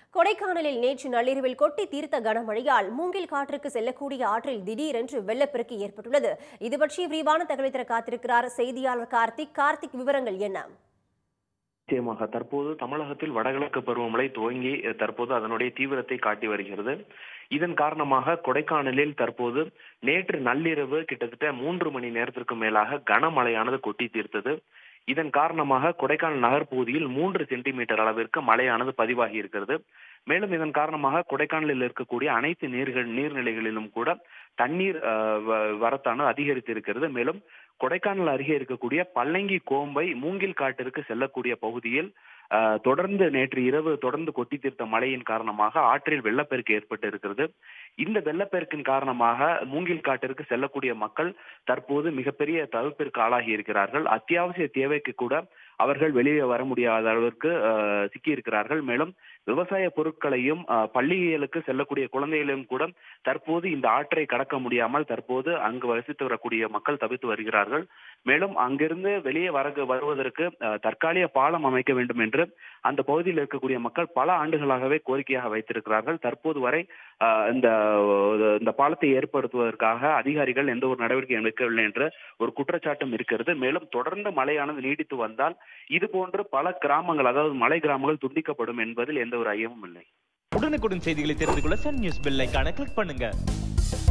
கொடைக்கானலில் நேற்று நள்ளிரவில் கொட்டி தீர்த்த கனமழையால் மூங்கில் காற்றுக்கு செல்லக்கூடிய ஆற்றில் திடீரென்று வெள்ளப்பெருக்கு ஏற்பட்டுள்ளது இது பற்றி விரிவான தகவலை தர காத்திருக்கிறார் செய்தியாளர் கார்த்திக் கார்த்திக் விவரங்கள் என்ன நிச்சயமாக தற்போது தமிழகத்தில் வடகிழக்கு பருவமழை துவங்கி அஹ், தற்போது அதனுடைய தீவிரத்தை காட்டி வருகிறது இதன் காரணமாக கொடைக்கானலில் தற்போது நேற்று நள்ளிரவு கிட்டத்தட்ட மூன்று மணி நேரத்திற்கு மேலாக கனமழையானது கொட்டி தீர்த்தது இதன் காரணமாக கொடைக்கானல் நகர்பகுதியில் மூன்று சென்டிமீட்டர் அளவிற்கு மழையானது பதிவாகி இருக்கிறது மேலும் இதன் காரணமாக கொடைக்கானலில் இருக்கக்கூடிய அனைத்து நீர்கள் நீர்நிலைகளிலும் கூட தண்ணீர் அஹ், வ- வரத்தானது அதிகரித்திருக்கிறது மேலும் கொடைக்கானல் அருகே இருக்கக்கூடிய பல்லங்கி கோம்பை மூங்கில் காட்டிற்கு செல்லக்கூடிய பகுதியில் அஹ், தொடர்ந்து நேற்று இரவு தொடர்ந்து கொட்டி தீர்த்த மழையின் காரணமாக ஆற்றில் வெள்ளப்பெருக்கு ஏற்பட்டு இருக்கிறது இந்த வெள்ளப்பெருக்கின் காரணமாக மூங்கில் காட்டிற்கு செல்லக்கூடிய மக்கள் தற்போது மிகப்பெரிய தவிப்பிற்கு ஆளாகி இருக்கிறார்கள் அத்தியாவசிய தேவைக்கு கூட அவர்கள் வெளியே வர முடியாத அளவிற்கு அஹ், சிக்கியிருக்கிறார்கள் மேலும் விவசாய பொருட்களையும் அஹ், பள்ளிகளுக்கு செல்லக்கூடிய குழந்தைகளையும் கூட தற்போது இந்த ஆற்றை கடக்க முடியாமல் தற்போது அங்கு வசித்து வரக்கூடிய மக்கள் தவித்து வருகிறார்கள் மேலும் அங்கிருந்து வெளியே வர வருவதற்கு அஹ், தற்காலிக பாலம் அமைக்க வேண்டும் என்று அந்த பகுதியில் இருக்கக்கூடிய மக்கள் பல ஆண்டுகளாகவே கோரிக்கையாக வைத்திருக்கிறார்கள் தற்போது வரை அஹ், இந்த இந்த பாலத்தை ஏற்படுத்துவதற்காக அதிகாரிகள் எந்த ஒரு நடவடிக்கையும் எடுக்கவில்லை என்ற ஒரு குற்றச்சாட்டும் இருக்கிறது மேலும் தொடர்ந்து மழையானது நீடித்து வந்தால் இது போன்று பல கிராமங்கள் அதாவது மலை கிராமங்கள் துண்டிக்கப்படும் என்பதில் எந்த ஒரு ஐயமும் இல்லை உடனுக்குடன் செய்திகளை தெரிந்து கொள்ள சன் நியூஸ் பெல் ஐகானை கிளிக் பண்ணுங்க